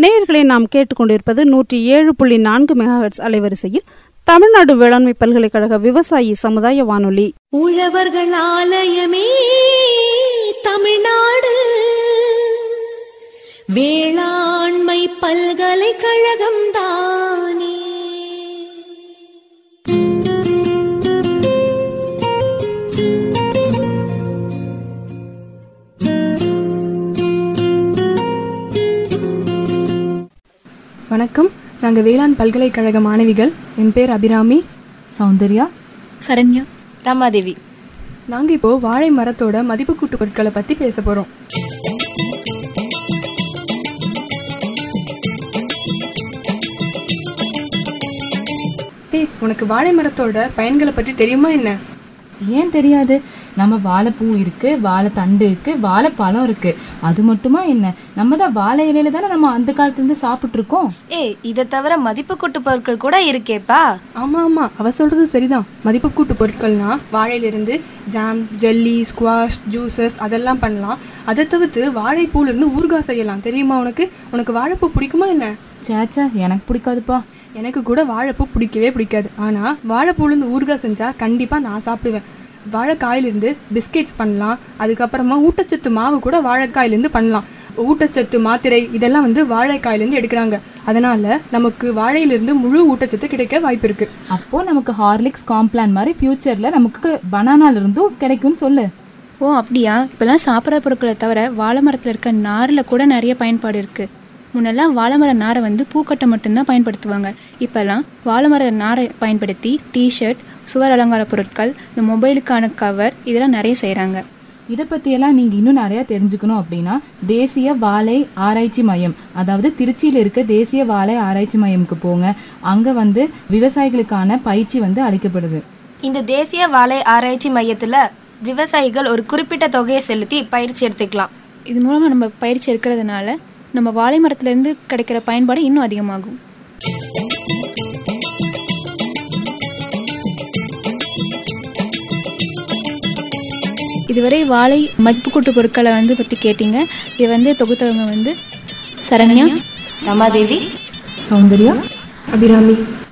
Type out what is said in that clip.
நேயர்களை நாம் கேட்டுக்கொண்டிருப்பது நூற்றி ஏழு புள்ளி நான்கு மெகாஹெட்ஸ் அலைவரிசையில் தமிழ்நாடு வேளாண்மை பல்கலைக்கழக விவசாயி சமுதாய வானொலி உழவர்கள் ஆலயமே தமிழ்நாடு வேளாண்மை பல்கலைக்கழகம் தானே வணக்கம் நாங்கள் வேளாண் பல்கலைக்கழக மாணவிகள் என் பேர் அபிராமி சௌந்தர்யா சரண்யா ரமாதேவி நாங்கள் இப்போ வாழை மரத்தோட மதிப்பு கூட்டு பொருட்களை பற்றி பேச போகிறோம் ஏய் உனக்கு வாழை மரத்தோட பயன்களை பற்றி தெரியுமா என்ன ஏன் தெரியாது நம்ம வாழைப்பூ இருக்கு வாழைத்தண்டு இருக்கு வாழைப்பழம் இருக்கு அது மட்டுமா என்ன நம்ம தான் வாழை இலையில தானே நம்ம அந்த காலத்துல இருந்து சாப்பிட்டு இருக்கோம் ஏய் இதை தவிர மதிப்பு கூட்டு பொருட்கள் கூட இருக்கேப்பா ஆமாம் ஆமாம் அவ சொல்கிறது சரிதான் மதிப்பு கூட்டு பொருட்கள்னா வாழையிலிருந்து ஜாம் ஜெல்லி ஸ்குவாஷ் ஜூசஸ் அதெல்லாம் பண்ணலாம் அதை தவிர்த்து வாழைப்பூலேருந்து ஊறுகாய் செய்யலாம் தெரியுமா உனக்கு உனக்கு வாழைப்பூ பிடிக்குமா என்ன சேச்சா எனக்கு பிடிக்காதுப்பா எனக்கு கூட வாழைப்பூ பிடிக்கவே பிடிக்காது ஆனால் வாழைப்பூலேருந்து ஊறுகாய் செஞ்சால் கண்டிப்பாக நான் சாப்பிடுவேன் வாழைக்காயிலிருந்து பிஸ்கெட்ஸ் பண்ணலாம் அதுக்கப்புறமா ஊட்டச்சத்து மாவு கூட வாழைக்காயிலேருந்து பண்ணலாம் ஊட்டச்சத்து மாத்திரை இதெல்லாம் வந்து வாழைக்காயிலேருந்து எடுக்கிறாங்க அதனால் நமக்கு வாழையிலிருந்து முழு ஊட்டச்சத்து கிடைக்க வாய்ப்பு இருக்குது அப்போ நமக்கு ஹார்லிக்ஸ் காம்ப்ளான் மாதிரி ஃபியூச்சர்ல நமக்கு பனானால இருந்தும் கிடைக்கும்னு சொல்லு ஓ அப்படியா இப்பெல்லாம் சாப்பிட்ற பொருட்களை தவிர வாழை மரத்தில் இருக்க நாரில் கூட நிறைய பயன்பாடு இருக்கு முன்னெல்லாம் வாழை மர நாரை வந்து பூக்கட்டை மட்டும்தான் பயன்படுத்துவாங்க இப்பெல்லாம் வாழை மர நாரை பயன்படுத்தி டிஷர்ட் சுவர் அலங்கார பொருட்கள் இந்த மொபைலுக்கான கவர் இதெல்லாம் நிறைய செய்கிறாங்க இதை பற்றியெல்லாம் நீங்கள் இன்னும் நிறையா தெரிஞ்சுக்கணும் அப்படின்னா தேசிய வாழை ஆராய்ச்சி மையம் அதாவது திருச்சியில் இருக்க தேசிய வாழை ஆராய்ச்சி மையம்க்கு போங்க அங்கே வந்து விவசாயிகளுக்கான பயிற்சி வந்து அளிக்கப்படுது இந்த தேசிய வாழை ஆராய்ச்சி மையத்துல விவசாயிகள் ஒரு குறிப்பிட்ட தொகையை செலுத்தி பயிற்சி எடுத்துக்கலாம் இது மூலமாக நம்ம பயிற்சி எடுக்கிறதுனால நம்ம வாழை மரத்துலேருந்து கிடைக்கிற பயன்பாடு இன்னும் அதிகமாகும் இதுவரை வாழை மதிப்பு கூட்டு பொருட்களை வந்து பற்றி கேட்டீங்க இது வந்து தொகுத்தவங்க வந்து சரண்யா ரமாதேவி சௌந்தர்யா அபிராமி